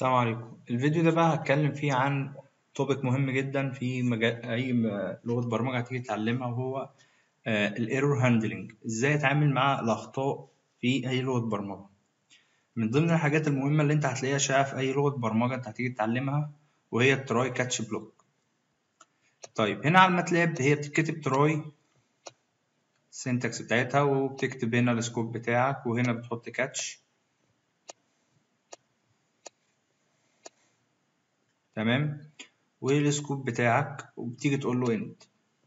السلام عليكم الفيديو ده بقى هتكلم فيه عن توبيك مهم جدا في مجال اي م- لغه برمجه هتيجي تتعلمها وهو الايرور هاندلنج ازاي اتعامل مع الاخطاء في اي لغه برمجه من ضمن الحاجات المهمه اللي انت هتلاقيها شائعه في اي لغه برمجه انت هتيجي تتعلمها وهي التراي كاتش بلوك طيب هنا على الماتلاب هي بتتكتب تراي السنتكس بتاعتها وبتكتب هنا السكوب بتاعك وهنا بتحط كاتش تمام والسكوب بتاعك وبتيجي تقول له اند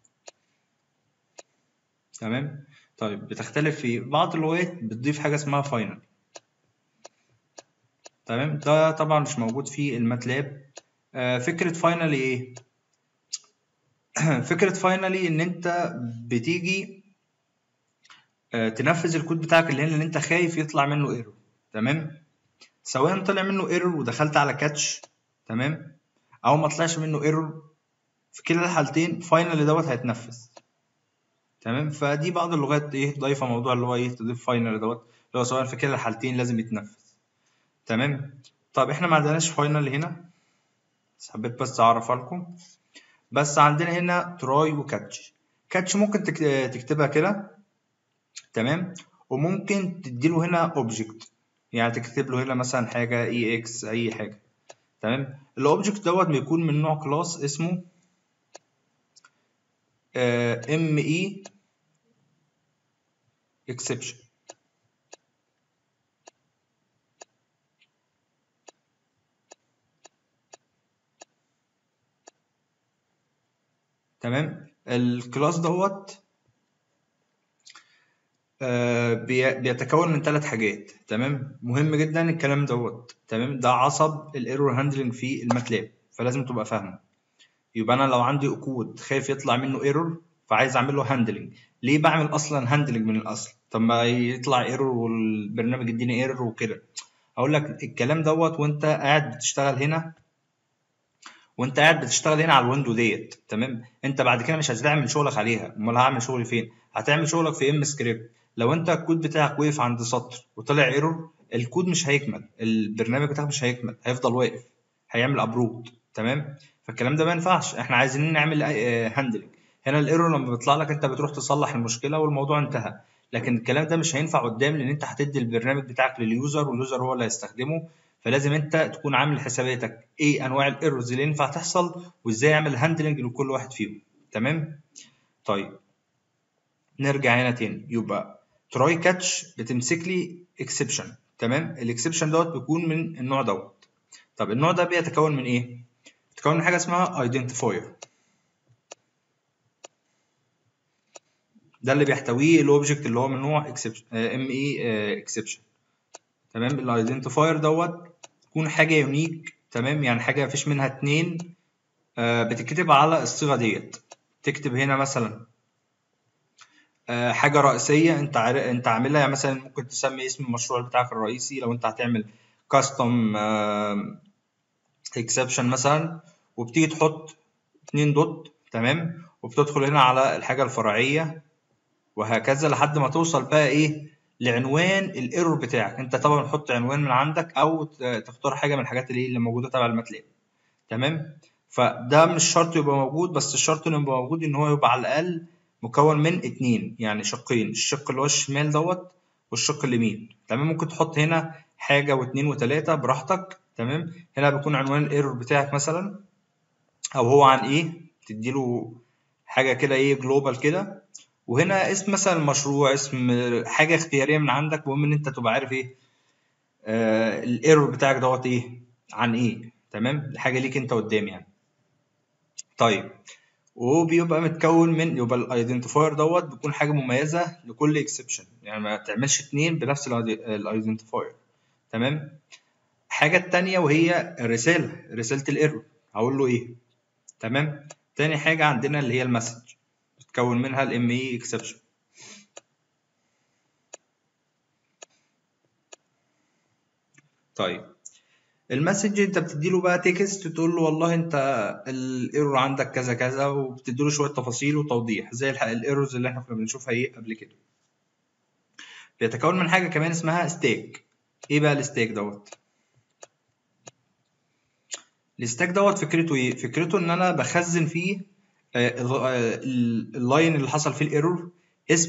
تمام طيب بتختلف في بعض اللغات بتضيف حاجه اسمها فاينل تمام ده طبعا مش موجود في الماتلاب آه فكره فاينلي ايه فكره فاينلي ان انت بتيجي آه تنفذ الكود بتاعك اللي هنا اللي انت خايف يطلع منه ايرور تمام سواء طلع منه ايرور ودخلت على كاتش تمام او ما طلعش منه ايرور في كلا الحالتين فاينل دوت هيتنفذ تمام فدي بعض اللغات ايه ضايفه موضوع اللي هو ايه تضيف فاينل دوت اللي هو سواء في كلا الحالتين لازم يتنفذ تمام طب احنا ما عندناش فاينل هنا بس حبيت بس اعرفها لكم بس عندنا هنا تراي وكاتش كاتش ممكن تك- تكتبها كده تمام وممكن تديله هنا اوبجكت يعني تكتب له هنا مثلا حاجه اي اكس اي حاجه تمام الاوبجكت دوت بيكون من نوع كلاس اسمه ام اي اكسبشن تمام الكلاس دوت آه، بي- بيتكون من ثلاث حاجات تمام مهم جدا الكلام دوت تمام ده عصب الايرور هاندلنج في الماتلاب فلازم تبقى فاهمه يبقى انا لو عندي كود خايف يطلع منه ايرور فعايز اعمل له هاندلنج ليه بعمل اصلا هاندلنج من الاصل طب ما يطلع ايرور والبرنامج يديني ايرور وكده اقول لك الكلام دوت وانت قاعد بتشتغل هنا وانت قاعد بتشتغل هنا على الويندو ديت تمام انت بعد كده مش هتعمل شغلك عليها امال هعمل شغلي فين هتعمل شغلك في ام سكريبت لو انت الكود بتاعك وقف عند سطر وطلع ايرور الكود مش هيكمل البرنامج بتاعك مش هيكمل هيفضل واقف هيعمل ابروت تمام فالكلام ده ما ينفعش احنا عايزين نعمل هاندلنج هنا الايرور لما بيطلع لك انت بتروح تصلح المشكله والموضوع انتهى لكن الكلام ده مش هينفع قدام لان انت هتدي البرنامج بتاعك لليوزر واليوزر هو اللي هيستخدمه فلازم انت تكون عامل حساباتك ايه انواع الايرورز اللي ينفع تحصل وازاي اعمل هاندلنج لكل واحد فيهم تمام طيب نرجع هنا تاني يبقى تراي كاتش بتمسك لي اكسبشن تمام الاكسبشن دوت بيكون من النوع دوت طب النوع ده بيتكون من ايه بيتكون من حاجه اسمها ايدنتيفاير ده اللي بيحتويه الاوبجكت اللي هو من نوع اكسبشن ام اي اكسبشن تمام الايدنتيفاير دوت تكون حاجه يونيك تمام يعني حاجه مفيش منها اتنين آه، بتتكتب على الصيغه ديت تكتب هنا مثلا آه، حاجه رئيسيه انت عارف انت عاملها يعني مثلا ممكن تسمي اسم المشروع بتاعك الرئيسي لو انت هتعمل كاستم اكسبشن مثلا وبتيجي تحط اتنين دوت تمام وبتدخل هنا على الحاجه الفرعيه وهكذا لحد ما توصل بقى ايه لعنوان الايرور بتاعك انت طبعا تحط عنوان من عندك او ت- تختار حاجه من الحاجات اللي اللي موجوده تبع الماتلاب تمام فده مش شرط يبقى موجود بس الشرط انه يبقى موجود ان هو يبقى على الاقل مكون من اتنين يعني شقين الشق اللي هو الشمال دوت والشق اليمين تمام ممكن تحط هنا حاجه واتنين وتلاته براحتك تمام هنا بيكون عنوان الايرور بتاعك مثلا او هو عن ايه تديله حاجه كده ايه جلوبال كده وهنا اسم مثلا المشروع اسم حاجه اختياريه من عندك المهم ان انت تبقى عارف ايه آه الايرور بتاعك دوت ايه عن ايه تمام حاجه ليك انت قدام يعني طيب وبيبقى متكون من يبقى الايدنتيفاير دوت بيكون حاجه مميزه لكل اكسبشن يعني ما تعملش اتنين بنفس الايدنتيفاير تمام الحاجه التانية وهي الرساله رساله الايرور هقول له ايه تمام تاني حاجه عندنا اللي هي المسج بتكون منها الام اي اكسبشن طيب المسج انت بتديله بقى تكست تقول له والله انت الايرور عندك كذا كذا وبتديله شويه تفاصيل وتوضيح زي الايرورز اللي احنا كنا بنشوفها ايه قبل كده بيتكون من حاجه كمان اسمها ستيك ايه بقى الستيك دوت الستاك دوت فكرته ايه فكرته ان انا بخزن فيه آه، ال- آه، ال- اللاين اللي حصل فيه الايرور اسم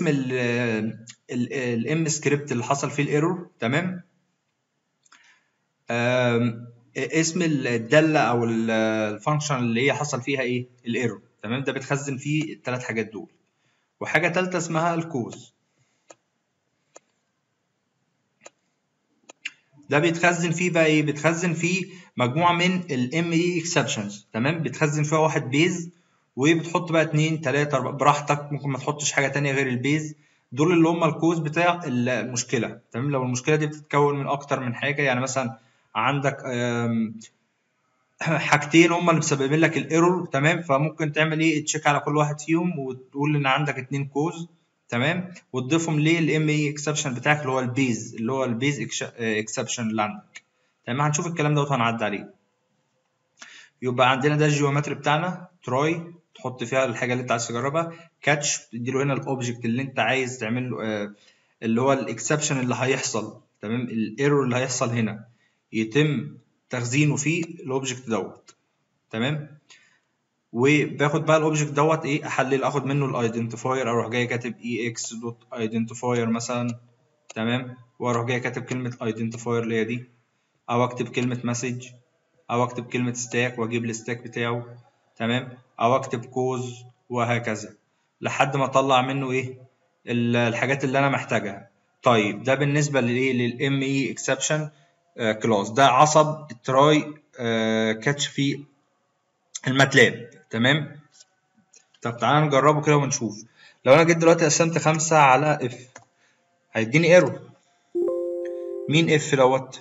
الام سكريبت اللي حصل فيه الايرور تمام آم، اسم الداله او الفانكشن اللي هي حصل فيها ايه الايرور تمام ده بتخزن فيه الثلاث حاجات دول وحاجه ثالثه اسمها الكوز ده بيتخزن فيه بقى ايه بتخزن فيه مجموعه من الام اي اكسبشنز تمام بتخزن فيها واحد بيز وبتحط بقى اتنين تلاته أربعة براحتك ممكن ما تحطش حاجه تانية غير البيز دول اللي هم الكوز بتاع المشكله تمام لو المشكله دي بتتكون من اكتر من حاجه يعني مثلا عندك آم، حاجتين هم اللي مسببين لك الايرور تمام فممكن تعمل ايه تشيك على كل واحد فيهم وتقول ان عندك اتنين كوز تمام وتضيفهم للام اي اكسبشن بتاعك اللي هو البيز اللي هو البيز اكسبشن اللي عندك تمام هنشوف الكلام دوت وهنعدي عليه يبقى عندنا ده الجيومتري بتاعنا تراي تحط فيها الحاجه اللي انت عايز تجربها كاتش تدي له هنا الاوبجكت اللي انت عايز تعمل له آه، اللي هو الاكسبشن اللي هيحصل تمام الايرور اللي هيحصل هنا يتم تخزينه في الاوبجكت دوت تمام وباخد بقى الاوبجكت دوت ايه احلل اخد منه الايدنتيفاير اروح جاي كاتب اي اكس دوت ايدنتيفاير مثلا تمام واروح جاي كاتب كلمه ايدنتيفاير اللي هي دي او اكتب كلمه مسج او اكتب كلمه ستاك واجيب الستاك بتاعه تمام او اكتب كوز وهكذا لحد ما اطلع منه ايه ال- الحاجات اللي انا محتاجها طيب ده بالنسبه للايه للام اي اكسبشن كلاس ده عصب التراي كاتش في الماتلاب تمام طب تعالى نجربه كده ونشوف لو انا جيت دلوقتي قسمت خمسة على اف هيديني ايرور مين اف دوت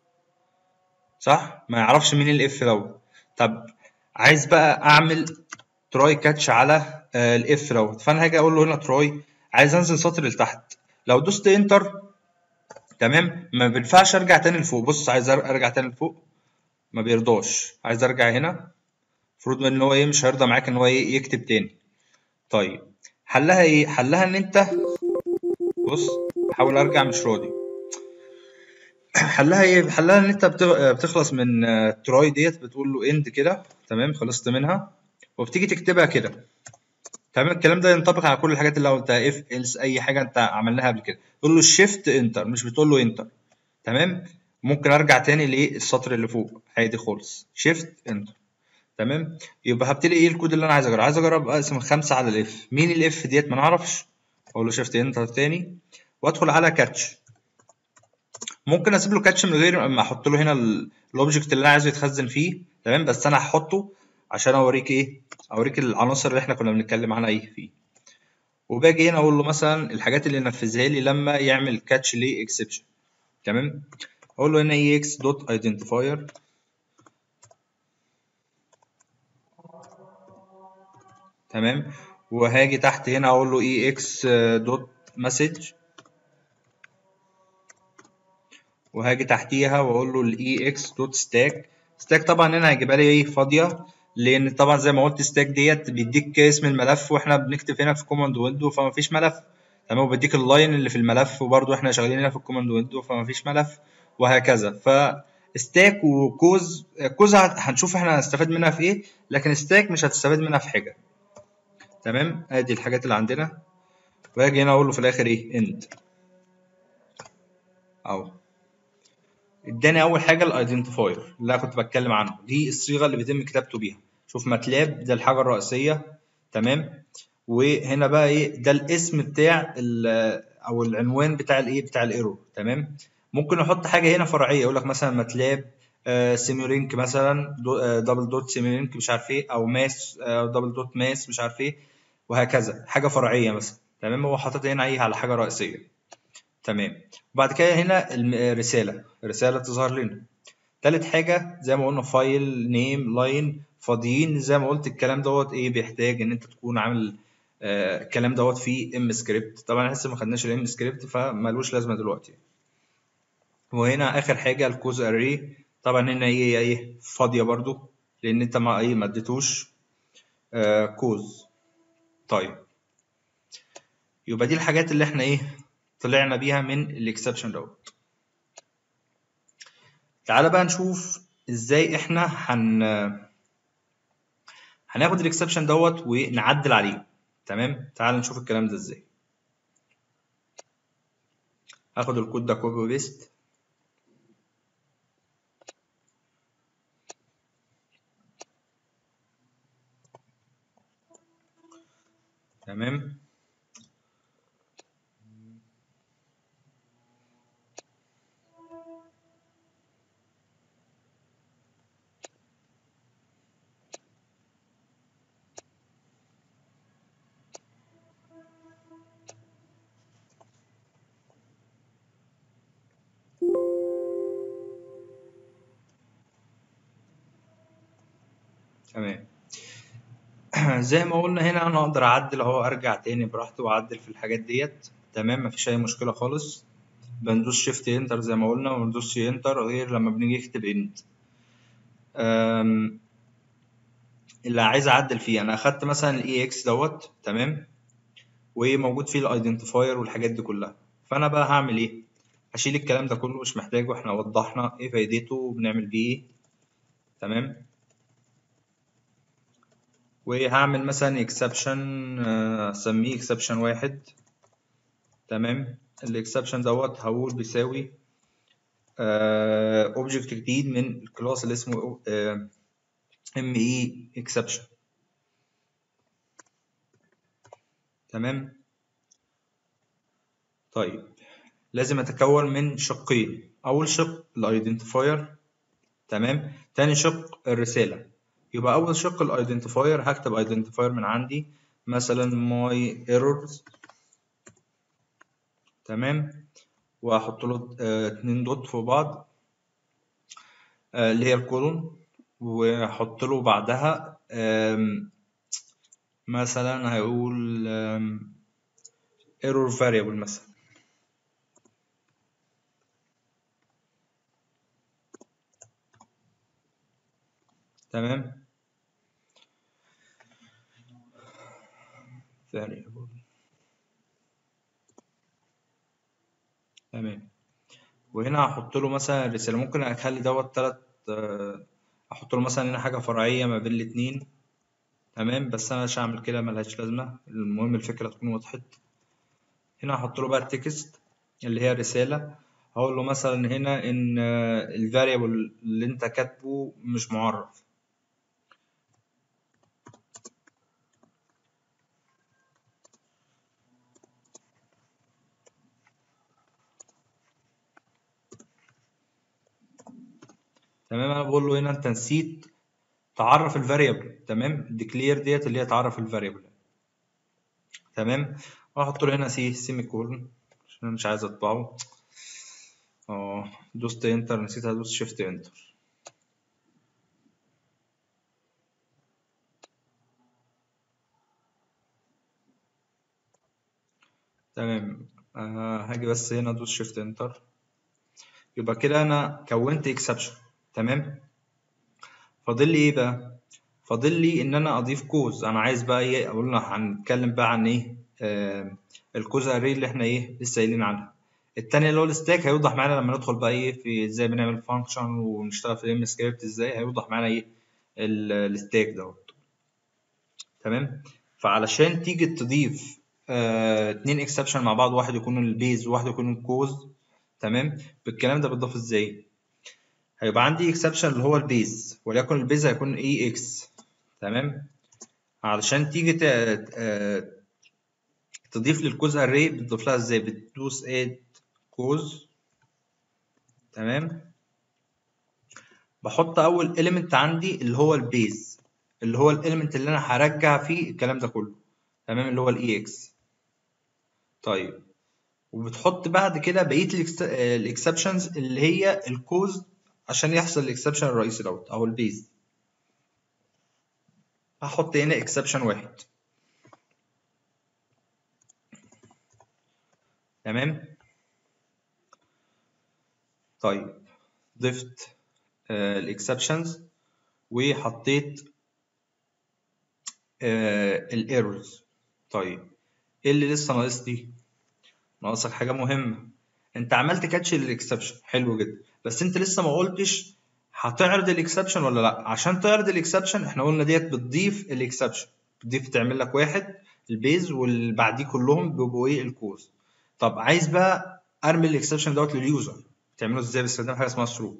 صح ما يعرفش مين الاف دوت طب عايز بقى اعمل تراي كاتش على الاف دوت فانا هاجي اقول له هنا تراي عايز انزل سطر لتحت لو دوست انتر تمام ما بينفعش ارجع تاني لفوق بص عايز أر- ارجع تاني لفوق ما بيرضاش عايز ارجع هنا المفروض ان هو ايه مش هيرضى معاك ان هو ايه يكتب تاني طيب حلها ايه حلها ان انت بص بحاول ارجع مش راضي حلها ايه حلها ان انت بتغ- بتخلص من آه، تراي ديت بتقول له اند كده تمام خلصت منها وبتيجي تكتبها كده تمام الكلام ده ينطبق على كل الحاجات اللي قلتها اف إلس اي حاجه انت عملناها قبل كده تقول له شيفت انتر مش بتقول له انتر تمام ممكن ارجع تاني للسطر اللي فوق عادي خالص شيفت انتر تمام يبقى هبتدي ايه الكود اللي انا عايز اجربه عايز اجرب اقسم خمسة على الاف مين الاف ديت ما نعرفش اقول له شيفت انتر تاني وادخل على كاتش ممكن اسيب له كاتش من غير ما احط له هنا ال- الاوبجكت اللي انا عايزه يتخزن فيه تمام بس انا هحطه عشان اوريك ايه اوريك العناصر اللي احنا كنا بنتكلم عنها ايه فيه وباجي هنا اقول له مثلا الحاجات اللي ينفذها لي لما يعمل كاتش لاكسبشن تمام اقول له هنا اكس دوت ايدنتيفاير تمام وهاجي تحت هنا اقول له اي اكس دوت مسج وهاجي تحتيها واقول له الاي اكس دوت ستاك ستاك طبعا هنا هيجيبها لي ايه فاضيه لان طبعا زي ما قلت ستاك ديت بيديك اسم الملف واحنا بنكتب هنا في كوماند ويندو فما فيش ملف تمام وبيديك اللاين اللي في الملف وبرده احنا شغالين هنا في الكوماند ويندو فما فيش ملف وهكذا ف ستاك وكوز كوز هنشوف احنا هنستفاد منها في ايه لكن ستاك مش هتستفاد منها في حاجه تمام ادي الحاجات اللي عندنا واجي هنا اقول له في الاخر ايه اند اهو اداني اول حاجه الايدنتيفاير اللي انا كنت بتكلم عنه دي الصيغه اللي بيتم كتابته بيها شوف ماتلاب ده الحاجه الرئيسيه تمام وهنا بقى ايه ده الاسم بتاع ال- او العنوان بتاع الايه بتاع الايرور تمام ممكن احط حاجه هنا فرعيه يقول لك مثلا ماتلاب آه سيميولينك مثلا دو آه دبل دوت سيميولينك مش عارف ايه او ماس آه دبل دوت ماس مش عارف ايه وهكذا حاجه فرعيه مثلا تمام هو حاطط هنا ايه على حاجه رئيسيه تمام وبعد كده هنا الرساله الرساله تظهر لنا تالت حاجه زي ما قلنا فايل نيم لاين فاضيين زي ما قلت الكلام دوت ايه بيحتاج ان انت تكون عامل آه الكلام دوت في ام سكريبت طبعا لسه ما خدناش الام سكريبت فمالوش لازمه دلوقتي وهنا اخر حاجه الكوز اري طبعا هنا هي ايه فاضيه برضو لان انت ما ايه ما اديتوش آه كوز طيب يبقى دي الحاجات اللي احنا ايه طلعنا بيها من الاكسبشن دوت تعالى بقى نشوف ازاي احنا هن هناخد الاكسبشن دوت ونعدل عليه تمام تعال نشوف الكلام ده ازاي هاخد الكود ده كوبي وبيست تمام تمام زي ما قلنا هنا انا اقدر اعدل اهو ارجع تاني براحتي واعدل في الحاجات ديت تمام مفيش اي مشكله خالص بندوس شيفت انتر زي ما قلنا وندوس انتر غير لما بنيجي نكتب انت اللي عايز اعدل فيه انا اخدت مثلا الاي اكس دوت تمام وموجود فيه الايدنتيفاير والحاجات دي كلها فانا بقى هعمل ايه هشيل الكلام ده كله مش محتاجه احنا وضحنا ايه فايدته وبنعمل بيه ايه تمام وهعمل مثلا اكسبشن اسميه اكسبشن واحد تمام الاكسبشن دوت هقول بيساوي اوبجكت جديد من الكلاس اللي اسمه ام اي اكسبشن تمام طيب لازم اتكون من شقين اول شق الايدنتيفاير تمام تاني شق الرساله يبقى اول شق الايدنتيفاير هكتب ايدنتيفاير من عندي مثلا ماي ايرورز تمام واحط له اتنين دوت في بعض آه اللي هي الكولون واحط له بعدها مثلا هيقول ايرور فاريبل مثلا تمام variable تمام وهنا هحط له مثلا رسالة ممكن اخلي دوت تلات احط له مثلا هنا حاجة فرعية ما بين الاتنين تمام بس انا مش هعمل كده ملهاش لازمة المهم الفكرة تكون وضحت هنا هحط له بقى التكست اللي هي رسالة هقول له مثلا هنا ان الفاريبل اللي انت كاتبه مش معرف تمام انا بقول له هنا انت نسيت تعرف الفاريبل تمام ديكلير ديت اللي هي تعرف الفاريبل تمام واحط له هنا سي سيمي كولن عشان انا مش عايز اطبعه اه دوست انتر نسيت ادوس شيفت انتر تمام آه هاجي بس هنا ادوس شيفت انتر يبقى كده انا كونت اكسبشن تمام فاضل لي ايه بقى فاضل لي ان انا اضيف كوز انا عايز بقى ايه اقول لنا هنتكلم بقى عن ايه آه الكوز اري اللي احنا ايه لسه قايلين عنها التاني اللي هو الستاك هيوضح معانا لما ندخل بقى ايه في ازاي بنعمل فانكشن ونشتغل في الام سكريبت ازاي هيوضح معانا ايه الستاك دوت تمام فعلشان تيجي تضيف آه اتنين اكسبشن مع بعض واحد يكون البيز وواحد يكون الكوز تمام بالكلام ده بيتضاف ازاي هيبقى عندي اكسبشن اللي هو البيز وليكن البيز هيكون اي اكس تمام علشان تيجي تضيف للكوز اري بتضيف لها ازاي بتدوس اد كوز تمام بحط اول element عندي اللي هو البيز اللي هو الاليمنت اللي انا هرجع فيه الكلام ده كله تمام اللي هو الاي اكس طيب وبتحط بعد كده بقيه الاكسبشنز اللي هي الكوز عشان يحصل الاكسبشن الرئيسي دوت او البيز هحط هنا اكسبشن واحد تمام طيب ضفت الاكسبشنز وحطيت الايرورز طيب ايه اللي لسه ناقص دي ناقصك حاجه مهمه انت عملت كاتش للاكسبشن حلو جدا بس انت لسه ما قلتش هتعرض الاكسبشن ولا لا عشان تعرض الاكسبشن احنا قلنا ديت بتضيف الاكسبشن بتضيف تعمل لك واحد البيز واللي بعديه كلهم بيبقوا ايه الكوز طب عايز بقى ارمي الاكسبشن دوت لليوزر تعمله ازاي باستخدام حاجه اسمها ثرو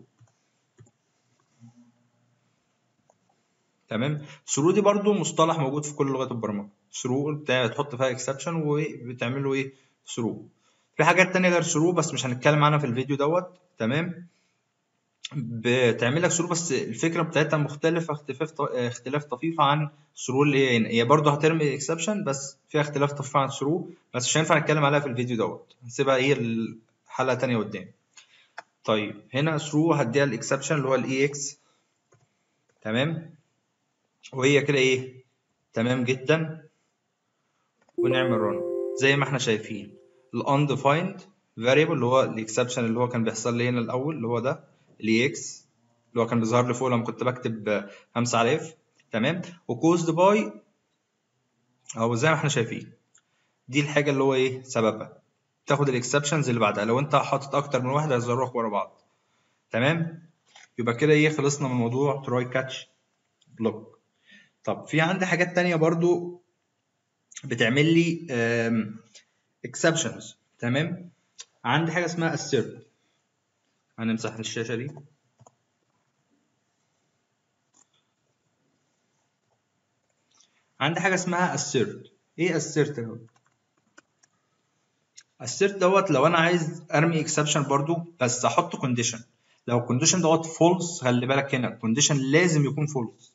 تمام ثرو دي برضو مصطلح موجود في كل لغات البرمجه ثرو بتاع تحط فيها اكسبشن وبتعمل له ايه ثرو في حاجات تانية غير ثرو بس مش هنتكلم عنها في الفيديو دوت تمام بتعمل لك ثرو بس الفكره بتاعتها مختلفه اختلاف اختلاف طفيف عن ثرو اللي هي هنا هي برضه هترمي اكسبشن بس فيها اختلاف طفيف عن ثرو بس مش هينفع نتكلم عليها في الفيديو دوت هنسيبها ايه الحلقه تانية قدام طيب هنا ثرو هديها الاكسبشن اللي هو الاي اكس تمام وهي كده ايه تمام جدا ونعمل رن زي ما احنا شايفين الانديفايند فاريبل اللي هو الاكسبشن اللي هو كان بيحصل لي هنا الاول اللي هو ده الاي اكس اللي هو كان بيظهر لي فوق لما كنت بكتب 5000 تمام وكوزد باي اهو زي ما احنا شايفين دي الحاجه اللي هو ايه سببها تاخد الاكسبشنز اللي بعدها لو انت حاطط اكتر من واحد هيظهروا ورا بعض تمام يبقى كده ايه خلصنا من موضوع تراي كاتش بلوك طب في عندي حاجات تانية برضو بتعمل لي exceptions تمام عندي حاجة اسمها assert هنمسح الشاشة دي عندي حاجة اسمها assert ايه assert دوت assert دوت لو انا عايز ارمي exception برضو بس احط condition لو الكونديشن دوت false خلي بالك هنا الكونديشن لازم يكون false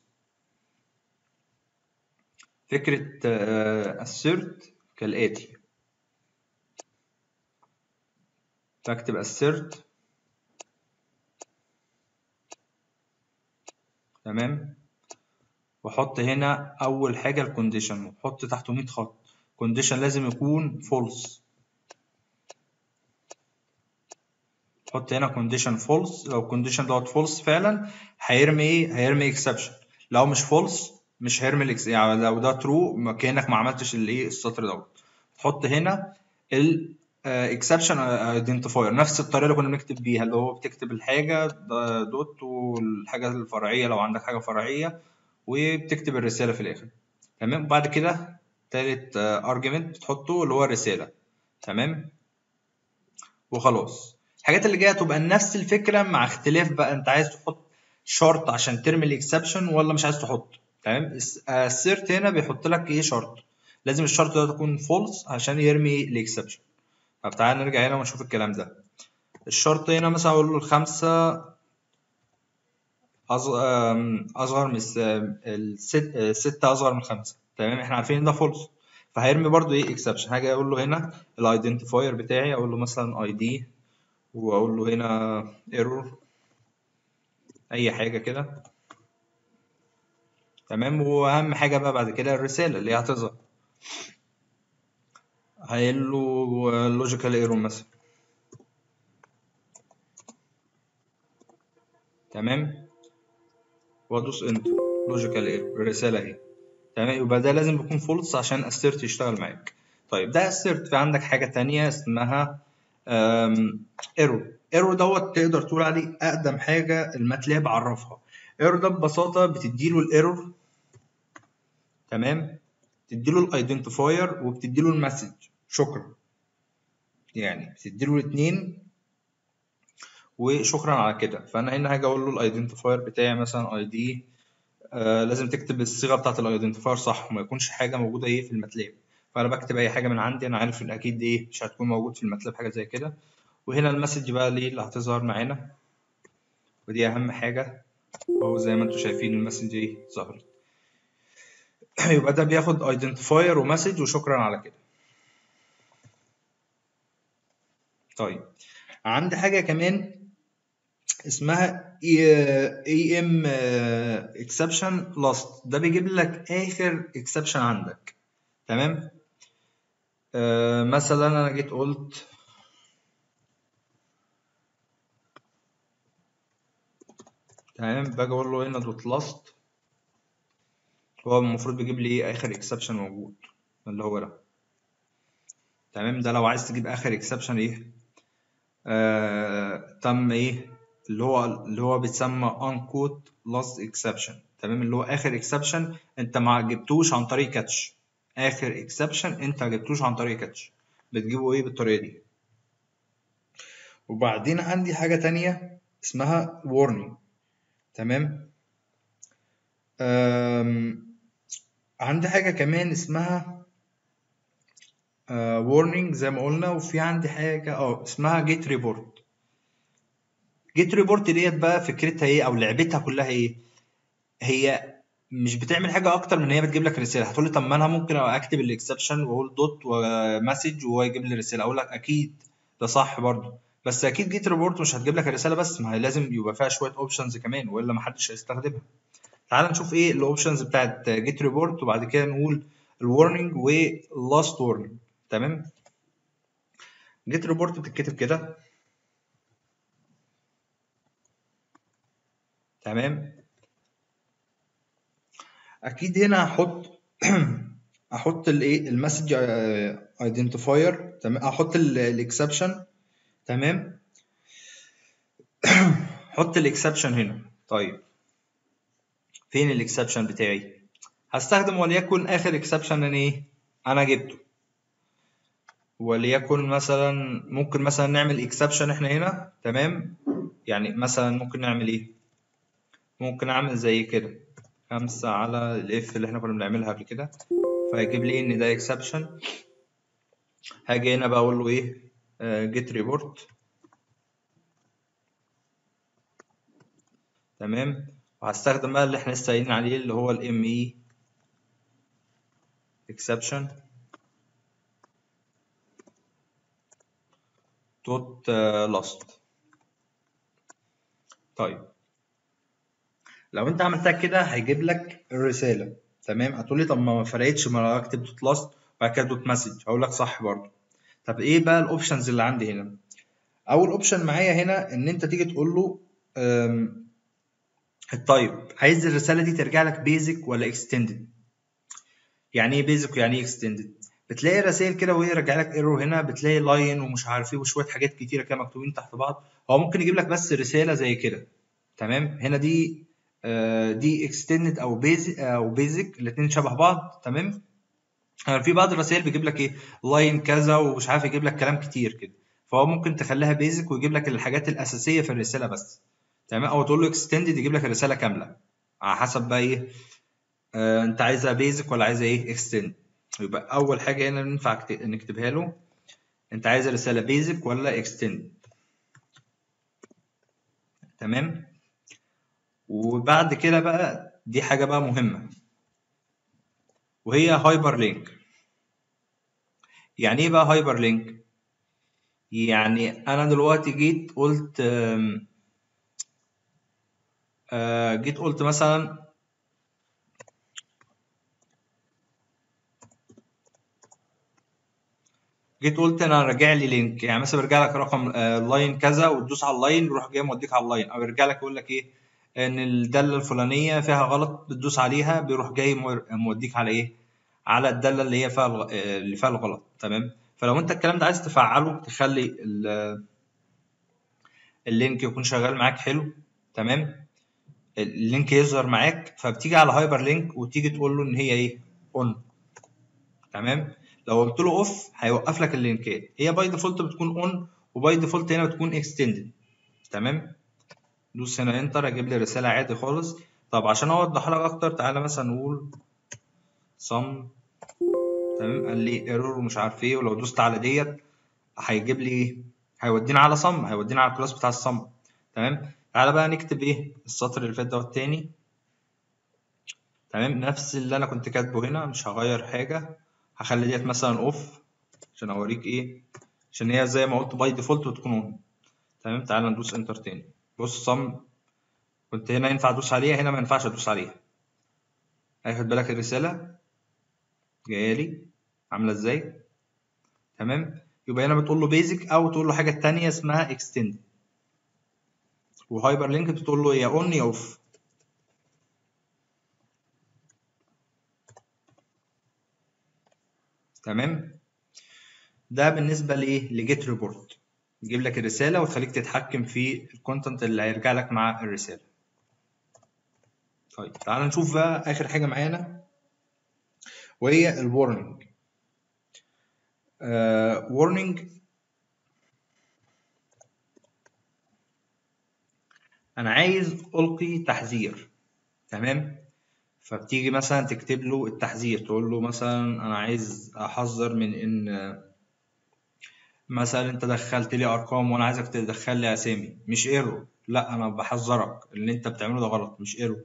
فكرة assert كالآتي بكتب assert تمام واحط هنا اول حاجه الكونديشن واحط تحته 100 خط كونديشن لازم يكون فولس حط هنا كونديشن فولس لو الكونديشن دوت فولس فعلا هيرمي ايه هيرمي اكسبشن لو مش فولس مش هيرمي الاكس يعني لو ده ترو كانك ما عملتش الايه السطر دوت تحط هنا ال اكسبشن ايدنتيفاير نفس الطريقه اللي كنا بنكتب بيها اللي هو بتكتب الحاجه دوت والحاجه الفرعيه لو عندك حاجه فرعيه وبتكتب الرساله في الاخر تمام وبعد كده تالت ارجيومنت بتحطه اللي هو الرساله تمام وخلاص الحاجات اللي جايه تبقى نفس الفكره مع اختلاف بقى انت عايز تحط شرط عشان ترمي الاكسبشن ولا مش عايز تحط تمام السيرت هنا بيحط لك ايه شرط لازم الشرط ده يكون فولس عشان يرمي الاكسبشن طب تعالى نرجع هنا ونشوف الكلام ده الشرط هنا مثلا اقول له الخمسة اصغر من الستة اصغر من خمسة تمام احنا عارفين ان ده فولس فهيرمي برضو ايه اكسبشن هاجي اقول له هنا الايدنتيفاير بتاعي اقول له مثلا اي دي واقول له هنا ايرور اي حاجه كده تمام واهم حاجه بقى بعد كده الرساله اللي هي هتظهر هيقول له لوجيكال ايرور مثلا تمام وادوس انتر لوجيكال ايرور الرساله اهي تمام يبقى ده لازم يكون فولس عشان اسيرت يشتغل معاك طيب ده اسيرت في عندك حاجه تانية اسمها ايرور ايرور دوت تقدر تقول عليه اقدم حاجه الماتلاب عرفها ايرور ده ببساطه بتديله الايرور تمام تديله الايدنتيفاير وبتديله المسج شكرا يعني بتديله الاثنين وشكرا على كده فانا هنا هاجي اقول له الايدنتيفاير بتاعي مثلا اي دي آه لازم تكتب الصيغه بتاعه الايدنتيفاير صح وما يكونش حاجه موجوده ايه في الماتلاب فانا بكتب اي حاجه من عندي انا عارف ان اكيد ايه مش هتكون موجود في الماتلاب حاجه زي كده وهنا المسج بقى ليه اللي هتظهر معانا ودي اهم حاجه اهو زي ما انتم شايفين المسج ايه ظهرت يبقى ده بياخد ايدنتيفاير ومسج وشكرا على كده طيب عندي حاجه كمان اسمها اي ام اكسبشن لاست ده بيجيب لك اخر اكسبشن عندك تمام آه مثلا انا جيت قلت تمام باجي اقول له هنا دوت لاست هو المفروض بيجيب لي ايه اخر اكسبشن موجود اللي هو ده تمام ده لو عايز تجيب اخر اكسبشن ايه آه تم ايه اللي هو اللي هو بيتسمى unquote last exception تمام اللي هو اخر exception انت ما جبتوش عن طريق كاتش اخر exception انت ما جبتوش عن طريق كاتش بتجيبه ايه بالطريقه دي وبعدين عندي حاجه تانية اسمها warning تمام أم... عندي حاجه كمان اسمها warning زي ما قلنا وفي عندي حاجه اه اسمها get report جيت ريبورت ديت بقى فكرتها ايه او لعبتها كلها ايه هي مش بتعمل حاجه اكتر من هي بتجيب لك رساله هتقول لي طب ما انا ممكن اكتب الاكسبشن واقول دوت ومسج وهو يجيب لي رساله اقول لك اكيد ده صح برضه بس اكيد جيت ريبورت مش هتجيب لك الرساله بس ما هي لازم يبقى فيها شويه اوبشنز كمان والا ما حدش هيستخدمها تعال نشوف ايه الاوبشنز بتاعت جيت ريبورت وبعد كده نقول الورنينج واللاست وورنينج تمام جيت ريبورت بتتكتب كده تمام اكيد هنا هحط احط الايه المسج ايدنتيفاير تمام احط الاكسبشن تمام حط الاكسبشن هنا طيب فين الاكسبشن بتاعي هستخدم وليكن اخر اكسبشن انا ايه انا جبته وليكن مثلا ممكن مثلا نعمل اكسبشن احنا هنا تمام يعني مثلا ممكن نعمل ايه ممكن اعمل زي كده خمسة على الاف اللي احنا كنا بنعملها قبل كده فهيجيب لي ان ده اكسبشن هاجي هنا بقى اقول له ايه جيت ريبورت تمام وهستخدم بقى اللي احنا لسه قايلين عليه اللي هو الام اي اكسبشن دوت لاست طيب لو انت عملتها كده هيجيب لك الرساله تمام هتقول لي طب ما فرقتش ما اكتب دوت لاست وبعد كده دوت مسج هقول لك صح برضه طب ايه بقى الاوبشنز اللي عندي هنا اول اوبشن معايا هنا ان انت تيجي تقول له التايب عايز الرساله دي ترجع لك بيزك ولا اكستندد يعني ايه بيزك ويعني ايه اكستندد بتلاقي رسائل كده وهي راجع لك ايرور هنا بتلاقي لاين ومش عارف ايه وشويه حاجات كتيره كده مكتوبين تحت بعض هو ممكن يجيب لك بس رساله زي كده تمام هنا دي دي اكستندد او بيزك او بيزك الاثنين شبه بعض تمام يعني في بعض الرسائل بيجيب لك ايه لاين كذا ومش عارف يجيب لك كلام كتير كده فهو ممكن تخليها بيزك ويجيب لك الحاجات الاساسيه في الرساله بس تمام او تقول له اكستندد يجيب لك الرساله كامله على حسب بقى ايه آه انت عايزها بيزك ولا عايزها ايه اكستند يبقى اول حاجه هنا ينفع نكتبها له انت عايز الرساله بيزك ولا اكستند تمام وبعد كده بقى دي حاجة بقى مهمة وهي هايبر لينك يعني ايه بقى هايبر لينك يعني انا دلوقتي جيت قلت جيت قلت مثلا جيت قلت انا راجع لي لينك يعني مثلا بيرجع لك رقم لاين كذا وتدوس على اللاين يروح جاي موديك على اللاين او يرجع لك يقول لك ايه ان الداله الفلانيه فيها غلط بتدوس عليها بيروح جاي موديك على ايه على الداله اللي هي فيها الغ... اللي فيها الغلط تمام فلو انت الكلام ده عايز تفعله تخلي ال... اللينك يكون شغال معاك حلو تمام اللينك يظهر معاك فبتيجي على هايبر لينك وتيجي تقول له ان هي ايه اون تمام لو قلت له اوف هيوقف لك اللينكات هي باي ديفولت بتكون اون وباي ديفولت هنا بتكون اكستندد تمام دوس هنا انتر هيجيب لي رساله عادي خالص طب عشان اوضح لك اكتر تعالى مثلا نقول صم تمام قال لي ايرور ومش عارف ايه ولو دوست على ديت هيجيب لي ايه هيودينا على صم هيودينا على الكلاس بتاع الصم تمام تعالى بقى نكتب ايه السطر اللي فات دوت تاني تمام نفس اللي انا كنت كاتبه هنا مش هغير حاجه هخلي ديت مثلا اوف عشان اوريك ايه عشان هي زي ما قلت باي ديفولت بتكون اون تمام تعالى ندوس انتر تاني بص صم كنت هنا ينفع ادوس عليها هنا ما ينفعش ادوس عليها هياخد بالك الرساله جايه لي عامله ازاي تمام يبقى هنا بتقول له بيزك او تقول له حاجه تانية اسمها اكستند وهايبر لينك بتقول له يا اون يا اوف تمام ده بالنسبه لايه لجيت ريبورت تجيب لك الرساله وتخليك تتحكم في الكونتنت اللي هيرجع لك مع الرساله طيب تعال نشوف بقى اخر حاجه معانا وهي الورنينج وورنينج انا عايز القي تحذير تمام فبتيجي مثلا تكتب له التحذير تقول له مثلا انا عايز احذر من ان مثلا انت دخلت لي ارقام وانا عايزك تدخل لي اسامي مش ايرور لا انا بحذرك اللي انت بتعمله ده غلط مش ايرور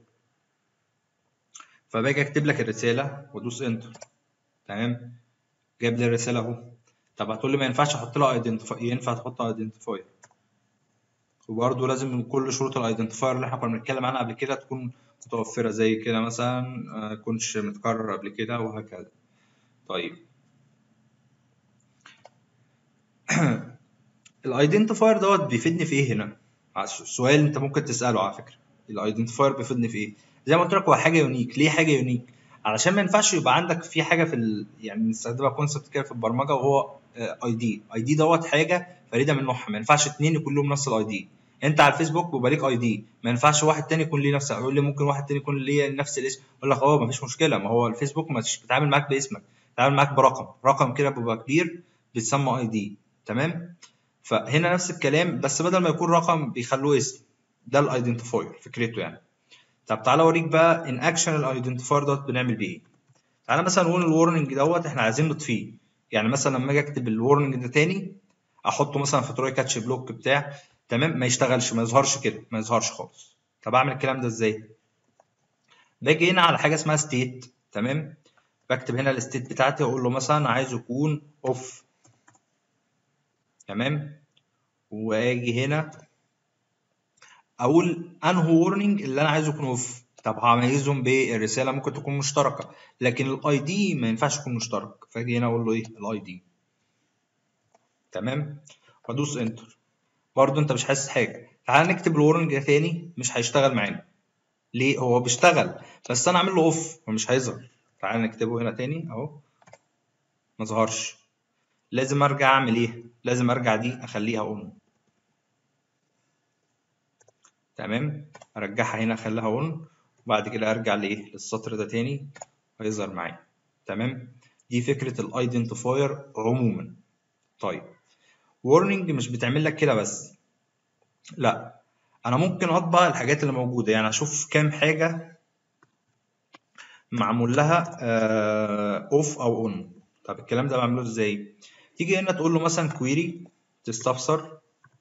فباجي اكتب لك الرساله وادوس انتر تمام جايب لي الرساله اهو طب هتقول لي ما ينفعش احط لها ايدنتيفاير ينفع تحط ايدنتيفاير وبرده لازم من كل شروط الايدنتيفاير اللي احنا كنا بنتكلم عنها قبل كده تكون متوفره زي كده مثلا ما يكونش متكرر قبل كده وهكذا طيب الايدنتيفاير دوت بيفيدني في ايه هنا سؤال انت ممكن تساله على فكره الايدنتيفاير بيفيدني في ايه زي ما قلت لك هو حاجه يونيك ليه حاجه يونيك علشان ما ينفعش يبقى عندك في حاجه في ال... يعني بنستخدمها كونسبت كده في البرمجه وهو اي دي اي دي دوت حاجه فريده من نوعها ما ينفعش اتنين يكون لهم نفس الاي دي انت على الفيسبوك بيبقى ليك اي دي ما ينفعش واحد تاني يكون ليه نفس يقول لي ممكن واحد تاني يكون ليه نفس الاسم اقول لك اه ما فيش مشكله ما هو الفيسبوك مش بيتعامل معاك باسمك بيتعامل معاك برقم رقم كده بيبقى كبير بيتسمى اي دي تمام فهنا نفس الكلام بس بدل ما يكون رقم بيخلوه اسم ده الايدنتيفاير فكرته يعني طب تعالى اوريك بقى ان اكشن الايدنتيفاير دوت بنعمل بيه ايه تعالى مثلا نقول الورنينج دوت احنا عايزين نطفيه يعني مثلا لما اجي اكتب الورنينج ده تاني احطه مثلا في تروي كاتش بلوك بتاع تمام ما يشتغلش ما يظهرش كده ما يظهرش خالص طب اعمل الكلام ده ازاي باجي هنا على حاجه اسمها ستيت تمام بكتب هنا الستيت بتاعتي واقول له مثلا عايز يكون اوف تمام واجي هنا اقول انهو ورنينج اللي انا عايزه يكون اوف طب هميزهم بالرساله ممكن تكون مشتركه لكن الاي دي ما ينفعش يكون مشترك فاجي هنا اقول له ايه الاي دي تمام وادوس انتر برضه انت مش حاسس حاجه تعال نكتب الورنج ده تاني مش هيشتغل معانا ليه هو بيشتغل بس انا عامل له اوف فمش هيظهر تعال نكتبه هنا تاني اهو ما ظهرش لازم ارجع اعمل ايه لازم ارجع دي اخليها اون تمام ارجعها هنا اخليها اون وبعد كده ارجع لايه للسطر ده تاني هيظهر معايا تمام دي فكره الايدنتيفاير عموما طيب warning مش بتعمل لك كده بس لا انا ممكن اطبع الحاجات اللي موجوده يعني اشوف كام حاجه معمول لها اوف او اون طب الكلام ده بعمله ازاي تيجي هنا تقول له مثلا كويري تستفسر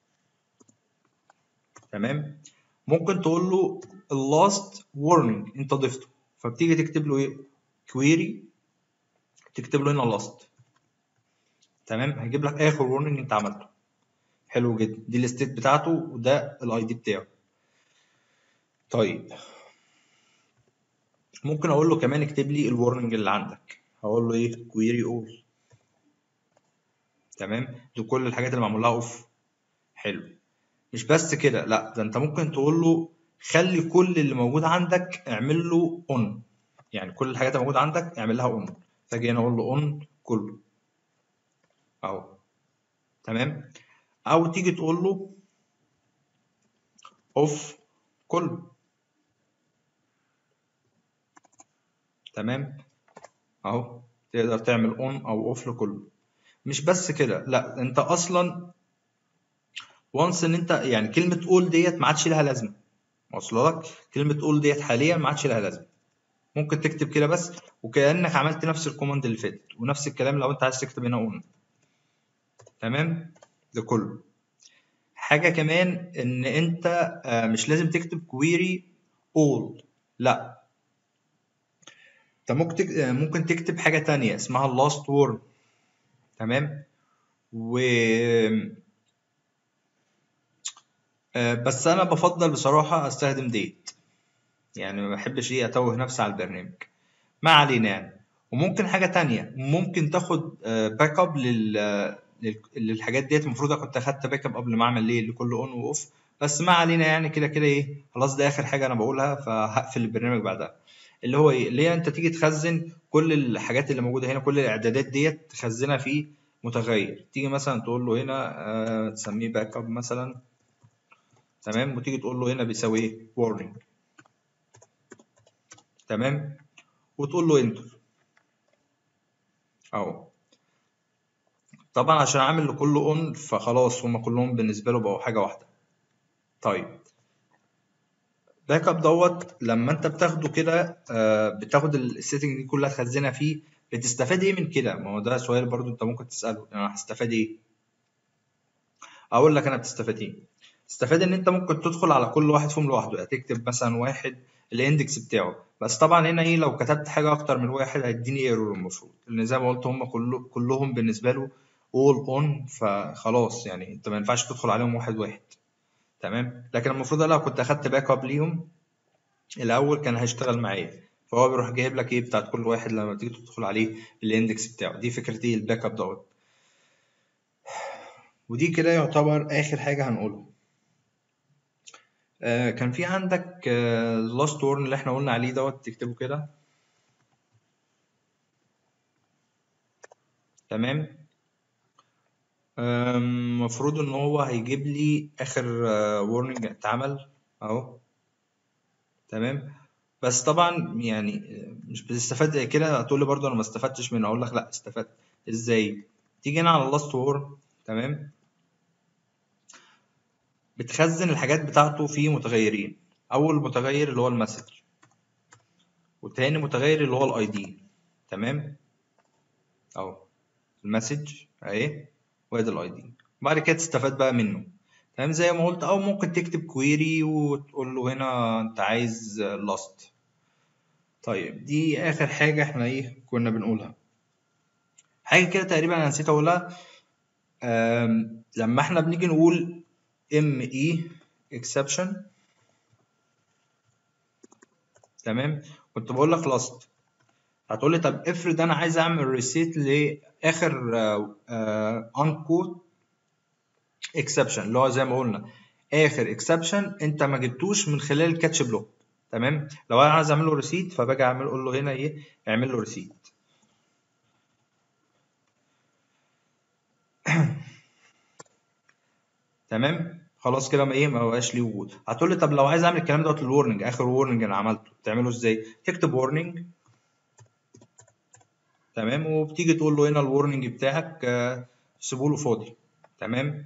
تمام ممكن تقول له اللاست warning انت ضفته فبتيجي تكتب له ايه كويري تكتب له هنا لاست تمام هيجيب لك اخر warning انت عملته حلو جدا دي الستيت بتاعته وده الاي دي بتاعه طيب ممكن اقول له كمان اكتب لي الورنينج اللي عندك هقول له ايه كويري اول تمام دي كل الحاجات اللي معمول لها اوف حلو مش بس كده لا ده انت ممكن تقول له خلي كل اللي موجود عندك اعمل له اون يعني كل الحاجات اللي موجوده عندك اعمل لها اون فاجي هنا اقول له اون كله اهو تمام او تيجي تقول له اوف كله تمام اهو تقدر تعمل اون او اوف لكله مش بس كده لا انت اصلا وانس ان انت يعني كلمه اول ديت ما عادش لها لازمه واصله لك كلمه اول ديت حاليا ما عادش لها لازمه ممكن تكتب كده بس وكانك عملت نفس الكوماند اللي فاتت ونفس الكلام لو انت عايز تكتب هنا اون تمام ده كله حاجه كمان ان انت مش لازم تكتب كويري اول لا انت ممكن ممكن تكتب حاجه تانية اسمها اللاست word تمام و بس انا بفضل بصراحه استخدم ديت يعني ما بحبش ايه اتوه نفسي على البرنامج ما علينا يعني وممكن حاجه تانية ممكن تاخد باك اب لل للحاجات ديت المفروض كنت اخدت باك اب قبل ما اعمل ليه لكل اون واوف بس ما علينا يعني كده كده ايه خلاص ده اخر حاجه انا بقولها فهقفل البرنامج بعدها اللي هو ايه اللي هي انت تيجي تخزن كل الحاجات اللي موجوده هنا كل الاعدادات ديت تخزنها في متغير تيجي مثلا تقول له هنا آه تسميه باك اب مثلا تمام وتيجي تقول له هنا بيساوي ايه warning تمام وتقول له انتر اهو طبعا عشان عامل لكله اون فخلاص هما كلهم بالنسبه له بقوا حاجه واحده طيب باك اب دوت لما انت بتاخده كده آه، بتاخد السيتنج دي كلها تخزنها فيه بتستفاد ايه من كده ما هو ده سؤال برضو انت ممكن تساله انا هستفاد ايه اقول لك انا بتستفاد ايه تستفاد ان انت ممكن تدخل على كل واحد فيهم لوحده يعني تكتب مثلا واحد الاندكس بتاعه بس طبعا هنا ايه لو كتبت حاجه اكتر من واحد هيديني ايرور المفروض لان زي ما قلت هم كله كلهم بالنسبه له all on فخلاص يعني انت ما ينفعش تدخل عليهم واحد واحد تمام لكن المفروض لو كنت اخدت باك اب ليهم الاول كان هيشتغل معايا فهو بيروح جايب لك ايه بتاعت كل واحد لما تيجي تدخل عليه الاندكس بتاعه دي فكره ايه الباك اب دوت ودي كده يعتبر اخر حاجه هنقولها آه كان في عندك لاست وورن اللي احنا قلنا عليه دوت تكتبه كده تمام المفروض ان هو هيجيب لي اخر وورنينج اتعمل اهو تمام بس طبعا يعني مش بتستفاد كده هتقول لي برضه انا ما استفدتش منه اقول لك لا استفدت ازاي تيجي هنا على اللاست وورن تمام بتخزن الحاجات بتاعته في متغيرين اول متغير اللي هو المسج وتاني متغير اللي هو الاي دي تمام اهو المسج اهي وادي الاي دي بعد كده تستفاد بقى منه تمام زي ما قلت او ممكن تكتب كويري وتقول له هنا انت عايز لاست طيب دي اخر حاجه احنا ايه كنا بنقولها حاجه كده تقريبا انا نسيت اقولها لما احنا بنيجي نقول ام اي اكسبشن تمام كنت بقول لك لاست هتقول لي طب افرض انا عايز اعمل ريسيت لاخر ان كود اكسبشن اللي هو زي ما قلنا اخر اكسبشن انت ما جبتوش من خلال الكاتش بلوك تمام لو انا عايز اعمل له ريسيت فباجي اعمل اقول له هنا ايه اعمل له ريسيت تمام خلاص كده ما ايه ما بقاش ليه وجود هتقول لي طب لو عايز اعمل الكلام دوت للورنينج اخر وورنينج انا عملته تعمله ازاي تكتب وورنينج تمام وبتيجي تقول له هنا الورنينج بتاعك سيبه له فاضي تمام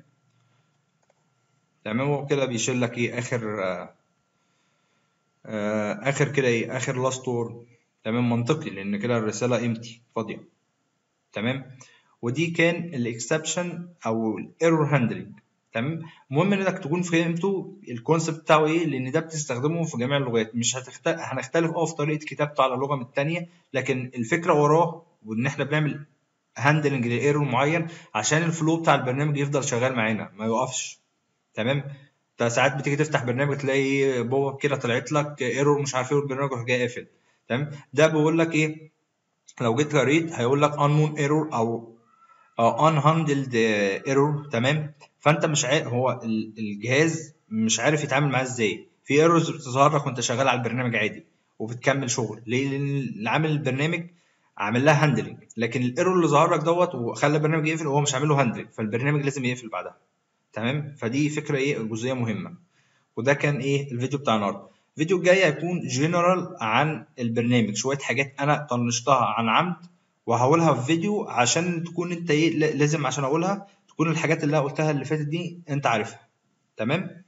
تمام هو كده بيشيل لك ايه اخر آه آه اخر كده ايه اخر لاست وورد تمام منطقي لان كده الرساله امتي فاضيه تمام ودي كان الاكسبشن او الايرور هاندلنج تمام المهم انك تكون فهمتوا الكونسيبت بتاعه ايه لان ده بتستخدمه في جميع اللغات مش هتخت... هنختلف اه في طريقه كتابته على لغه من الثانيه لكن الفكره وراه وان احنا بنعمل هاندلنج لايرور معين عشان الفلو بتاع البرنامج يفضل شغال معانا ما يوقفش تمام انت ساعات بتيجي تفتح برنامج تلاقي بوب كده طلعت لك ايرور مش عارف ايه والبرنامج يروح جاي قافل تمام ده بيقول لك ايه لو جيت قريت هيقول لك unknown error او unhandled error تمام فانت مش عارف هو الجهاز مش عارف يتعامل معاه ازاي في ايرورز بتظهر لك وانت شغال على البرنامج عادي وبتكمل شغل ليه لان اللي عامل البرنامج عامل لها هاندلنج لكن الايرور اللي ظهر لك دوت وخلى البرنامج يقفل وهو مش عامل له هاندلنج فالبرنامج لازم يقفل بعدها تمام فدي فكره ايه جزئيه مهمه وده كان ايه الفيديو بتاع النهارده الفيديو الجاي هيكون جنرال عن البرنامج شويه حاجات انا طنشتها عن عمد وهقولها في فيديو عشان تكون انت ايه لازم عشان اقولها تكون الحاجات اللي انا قلتها اللي فاتت دي انت عارفها تمام